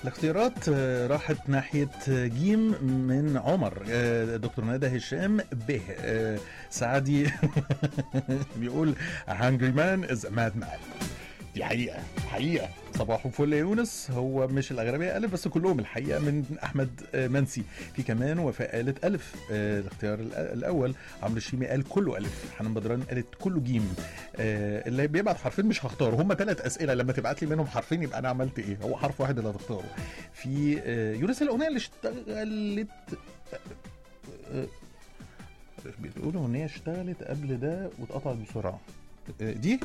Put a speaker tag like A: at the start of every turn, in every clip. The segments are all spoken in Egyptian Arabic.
A: الاختيارات آه، راحت ناحية آه، جيم من عمر آه، دكتور ندى هشام به آه، سعدي بيقول A hungry man is a mad man دي حقيقة حقيقة صباح الفل يا يونس هو مش الأغلبية ألف بس كلهم الحقيقة من أحمد آه، منسي في كمان وفاء قالت ألف آه، الاختيار الأ- الأول عمرو الشيمي قال كله ألف حنان بدران قالت كله جيم آه، اللي بيبعت حرفين مش هختاره هم ثلاث أسئلة لما تبعت لي منهم حرفين يبقى أنا عملت إيه هو حرف واحد اللي هتختاره في آه، يونس الأغنية اللي اشتغلت آه، بتقولوا ان هي اشتغلت قبل ده واتقطعت بسرعه آه، دي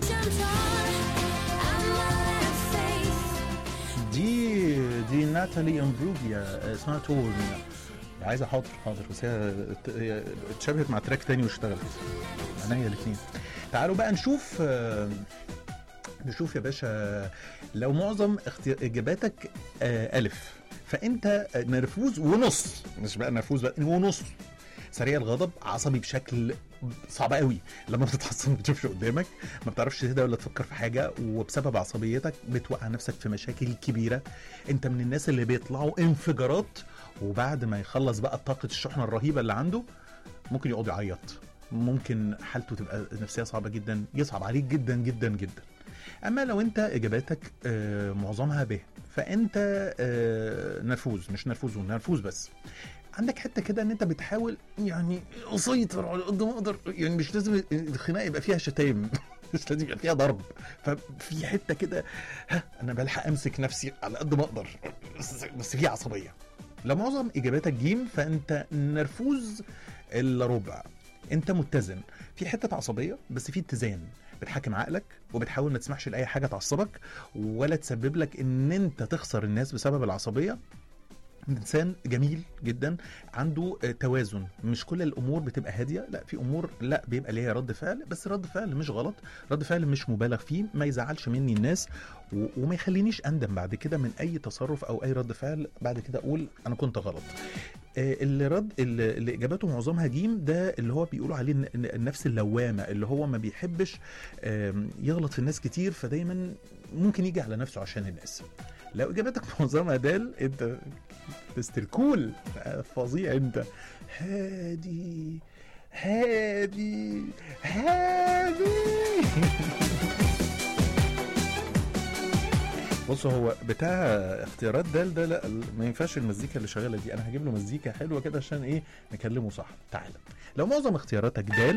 A: دي دي ناتالي امبروفيا اسمها تورن عايزه حاضر حاضر بس هي هي اتشابهت مع تراك تاني واشتغلت عينيا الاثنين تعالوا بقى نشوف آه، نشوف يا باشا لو معظم اختيار اجاباتك آه، الف فانت نرفوز ونص مش بقى نرفوز بقى ونص سريع الغضب عصبي بشكل صعب قوي لما بتتعصب ما بتشوفش قدامك ما بتعرفش تهدى ولا تفكر في حاجه وبسبب عصبيتك بتوقع نفسك في مشاكل كبيره انت من الناس اللي بيطلعوا انفجارات وبعد ما يخلص بقى طاقه الشحنه الرهيبه اللي عنده ممكن يقعد يعيط ممكن حالته تبقى نفسيه صعبه جدا يصعب عليك جدا جدا جدا اما لو انت اجاباتك آه، معظمها ب فانت آه، نرفوز مش نرفوز نرفوز بس عندك حته كده ان انت بتحاول يعني اسيطر على قد ما اقدر يعني مش لازم الخناقه يبقى فيها شتايم مش لازم يبقى فيها ضرب ففي حته كده ها انا بلحق امسك نفسي على قد ما اقدر بس, بس في عصبيه لو معظم اجاباتك جيم فانت نرفوز الا ربع انت متزن في حته عصبيه بس في اتزان بتحاكم عقلك وبتحاول ما تسمحش لاي حاجه تعصبك ولا تسبب لك ان انت تخسر الناس بسبب العصبيه انسان جميل جدا عنده آه، توازن مش كل الامور بتبقى هاديه لا في امور لا بيبقى ليها رد فعل بس رد فعل مش غلط رد فعل مش مبالغ فيه ما يزعلش مني الناس و- وما يخلينيش اندم بعد كده من اي تصرف او اي رد فعل بعد كده اقول انا كنت غلط آه، اللي رد اللي اللي اجاباته معظمها جيم ده اللي هو بيقولوا عليه الن- الن- النفس اللوامه اللي هو ما بيحبش آم، يغلط في الناس كتير فدايما ممكن يجي على نفسه عشان الناس لو اجابتك معظمها دال انت مستر كول فظيع انت هادي هادي هادي بص هو بتاع اختيارات دال ده لا ما ينفعش المزيكا اللي شغاله دي انا هجيب له مزيكا حلوه كده عشان ايه نكلمه صح تعالى لو معظم اختياراتك دال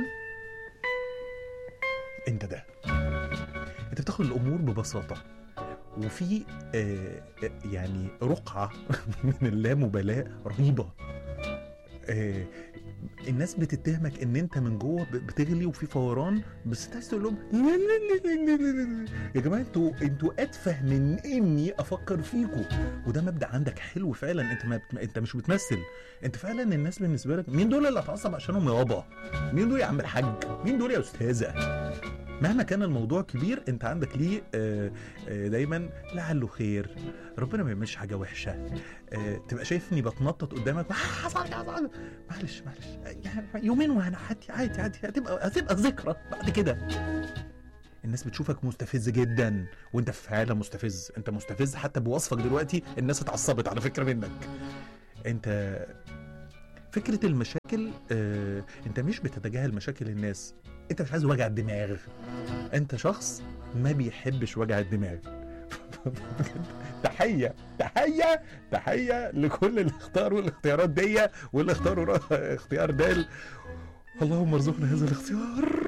A: انت ده انت بتاخد الامور ببساطه وفي آه آه، يعني رقعه من اللامبالاه رهيبه آه الناس بتتهمك ان انت من جوه ب- بتغلي وفي فوران بس انت عايز تقول لهم لا لا لا لا لا لا. يا جماعه انتوا انتوا اتفه من اني افكر فيكم وده مبدا عندك حلو فعلا انت ما بت... انت مش بتمثل انت فعلا الناس بالنسبه لك مين دول اللي اتعصب عشانهم يابا مين دول يا عم الحاج مين دول يا استاذه مهما كان الموضوع كبير انت عندك ليه آه، آه، دايما لعله خير ربنا ما يعملش حاجه وحشه آه، تبقى شايفني بتنطط قدامك آه، حصل حصل معلش معلش يعني يومين وهنعدي عادي عادي هتبقى هتبقى ذكرى بعد كده الناس بتشوفك مستفز جدا وانت فعلا مستفز انت مستفز حتى بوصفك دلوقتي الناس اتعصبت على فكره منك انت فكره المشاكل آه، انت مش بتتجاهل مشاكل الناس انت مش عايز وجع الدماغ انت شخص ما بيحبش وجع الدماغ تحيه تحيه تحيه لكل اللي اختاروا الاختيارات دي واللي اختاروا را- اختيار دال اللهم ارزقنا هذا الاختيار